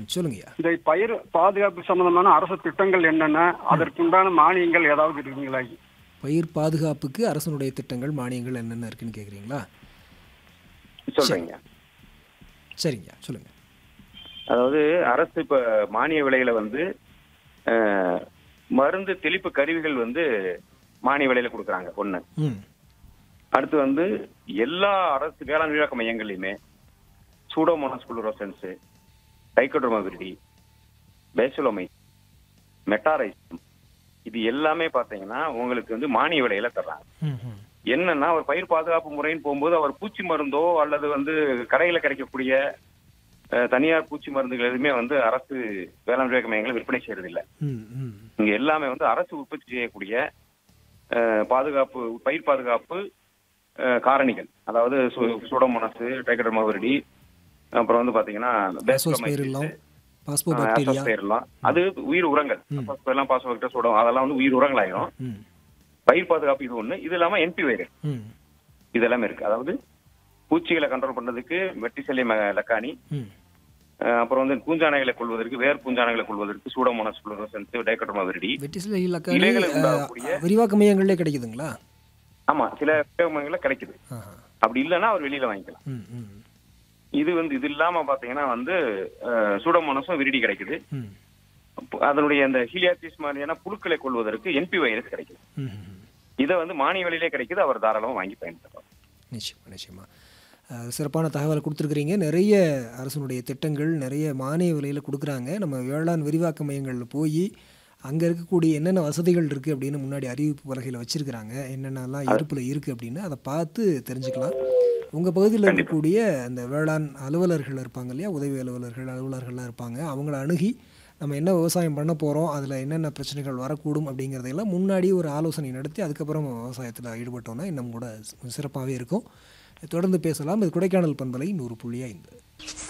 ம், சொல்லுங்கய்யா இந்த பயிர் பாதுகாப்பு சம்பந்தமான அரசு திட்டங்கள் என்னென்ன அதற்குண்டான மானியங்கள் ஏதாவது இருக்குங்களா பயிர் பாதுகாப்புக்கு அரசனுடைய திட்டங்கள் மானியங்கள் என்னென்ன இருக்குன்னு கேட்குறீங்களா சொல்றீங்க சரிங்கய்யா சொல்லுங்க அதாவது அரசு இப்ப மானிய விலையில வந்து அஹ், மருந்து தெளிப்பு கருவிகள் வந்து மானிய விலையில கொடுக்குறாங்க ஒண்ணு ம் அடுத்து வந்து எல்லா அரசு வேளாண் விழாக்க மையங்கள்லையுமே சூடோமோனாஸ் குளோரோசன்ஸ் டைக்கோட்ரோமாவிரிடி பேசுலோமை மெட்டாரைசம் இது எல்லாமே பாத்தீங்கன்னா உங்களுக்கு வந்து மானிய விலையில தர்றாங்க ம் ம் என்னன்னா ஒரு பயிர் பாதுகாப்பு முறைன்னு போகும்போது அவர் பூச்சி மருந்தோ அல்லது வந்து கடையில கிடைக்கக்கூடிய அஹ், தனியார் பூச்சி மருந்துகள் எதுவுமே வந்து அரசு வேளாண் விவேக மையங்களை விற்பனை செய்யறது இல்ல ம் ம் இங்க எல்லாமே வந்து அரசு உற்பத்தி செய்யக்கூடிய அஹ், பாதுகாப்பு பயிர் பாதுகாப்பு அஹ், காரணிகள் அதாவது சூடோமோனாஸ் டைக்கடர்மாவிரடி அப்புறம் வந்து பாத்தீங்கன்னா பாஸ்போஸ்பைரில்லாம் பாஸ்போ பாக்டீரியா பாஸ்போஸ்பைரில்லாம் அது உயிர் உரங்கள் பாஸ்போஸ்பைரில்லாம் பாஸ்போபாக்டர் சூடம் அதெல்லாம் வந்து உயிர் உரங்களாயிரும் ம் பயிர் பாதுகாப்பு இது ஒண்ணு இது இல்லாம என்பி வைரஸ் ம் இது எல்லாமே இருக்கு அதாவது பூச்சிகளை கண்ட்ரோல் பண்றதுக்கு வெட்டிசலி லக்கானி ம் அஹ் அப்புறம் வந்து பூஞ்சானைகளை கொள்வதற்கு வேர் பூஞ்சானைகளை கொள்வதற்கு சூடோமோனாஸ் குளோரோசன்ஸ் டைக்கோட்ரோமாவிரிடி வெட்டிசில இலக்காணி இலைகளை உண்டாகக்கூடிய- விரிவாக்க மையங்களே கிடைக்குதுங்களா ஆமா சில உபயோகங்கள்ல கிடைக்குது ஆஹா அப்படி இல்லைன்னா அவர் வெளியில வாங்கிக்கலாம் ம் ம் இது வந்து இது இல்லாம பாத்தீங்கன்னா வந்து அஹ், சூடோமோனாஸும் விரிடி கிடைக்குது ம் அப்போ அதனுடைய அந்த ஹீலியாசிஸ் மாதிரியான புழுக்களை கொள்வதற்கு என்பி வைரஸ் கிடைக்குது ம் ம் இதை வந்து மானிய விலையிலே கிடைக்குது அவர் தாராளமா வாங்கி பயன்படுத்தலாம் நிச்சயமா நிச்சயமா அஹ், சிறப்பான தகவலை கொடுத்துருக்குறீங்க நிறைய அரசனுடைய திட்டங்கள் நிறைய மானிய விலையில் கொடுக்குறாங்க நம்ம வேளாண் விரிவாக்க மையங்களில் போய் அங்கே இருக்கக்கூடிய என்னென்ன வசதிகள் இருக்குது அப்படின்னு முன்னாடி அறிவிப்பு பலகையில் வச்சுருக்கிறாங்க என்னென்னலாம் இருப்பில் இருக்குது அப்படின்னு அதை பார்த்து தெரிஞ்சுக்கலாம் உங்கள் பகுதியில் இருக்கக்கூடிய அந்த வேளாண் அலுவலர்கள் இருப்பாங்க இல்லையா உதவி அலுவலர்கள் அலுவலர்கள்லாம் இருப்பாங்க அவங்கள அணுகி நம்ம என்ன விவசாயம் பண்ண போகிறோம் அதில் என்னென்ன பிரச்சனைகள் வரக்கூடும் அப்படிங்கிறதையெல்லாம் முன்னாடி ஒரு ஆலோசனை நடத்தி அதுக்கப்புறம் விவசாயத்தில் ஈடுபட்டோம்னா இன்னும் கூட சிறப்பாகவே இருக்கும் தொடர்ந்து பேசலாம் இது கொடைக்கானல் பண்பலை நூறு புள்ளி ஐந்து